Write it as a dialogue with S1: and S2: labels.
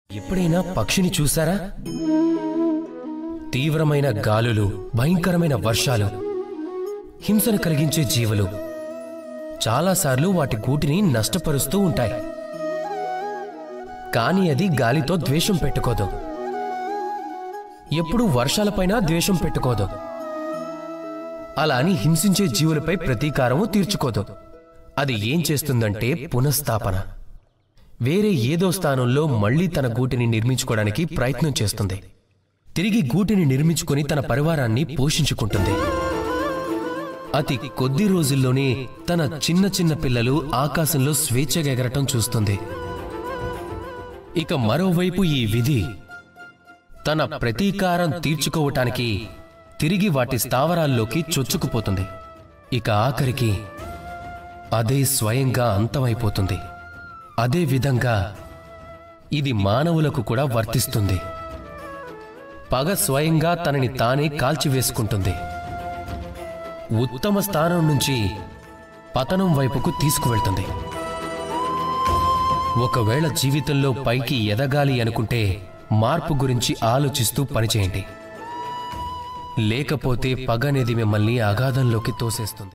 S1: ఎప్పుడైనా పక్షిని చూసారా తీవ్రమైన గాలులు భయంకరమైన వర్షాలు హింసను కలిగించే జీవులు చాలాసార్లు వాటి గూటిని నష్టపరుస్తూ ఉంటాయి కానీ అది గాలితో ద్వేషం పెట్టుకోదు ఎప్పుడూ వర్షాలపైన ద్వేషం పెట్టుకోదు అలా అని హింసించే జీవులపై ప్రతీకారము తీర్చుకోదు అది ఏం చేస్తుందంటే పునఃస్థాపన వేరే ఏదో స్థానంలో మళ్ళీ తన గూటిని నిర్మించుకోవడానికి ప్రయత్నం చేస్తుంది తిరిగి గూటిని నిర్మించుకొని తన పరివారాన్ని పోషించుకుంటుంది అతి కొద్ది రోజుల్లోనే తన చిన్న చిన్న పిల్లలు ఆకాశంలో స్వేచ్ఛగా ఎగరటం చూస్తుంది ఇక మరోవైపు ఈ విధి తన ప్రతీకారం తీర్చుకోవటానికి తిరిగి వాటి స్థావరాల్లోకి చొచ్చుకుపోతుంది ఇక ఆఖరికి అదే స్వయంగా అంతమైపోతుంది అదే విధంగా ఇది మానవులకు కూడా వర్తిస్తుంది పగ స్వయంగా తనని తానే కాల్చివేసుకుంటుంది ఉత్తమ స్థానం నుంచి పతనం వైపుకు తీసుకువెళ్తుంది ఒకవేళ జీవితంలో పైకి ఎదగాలి అనుకుంటే మార్పు గురించి ఆలోచిస్తూ పనిచేయండి లేకపోతే పగ అనేది మిమ్మల్ని అగాధంలోకి తోసేస్తుంది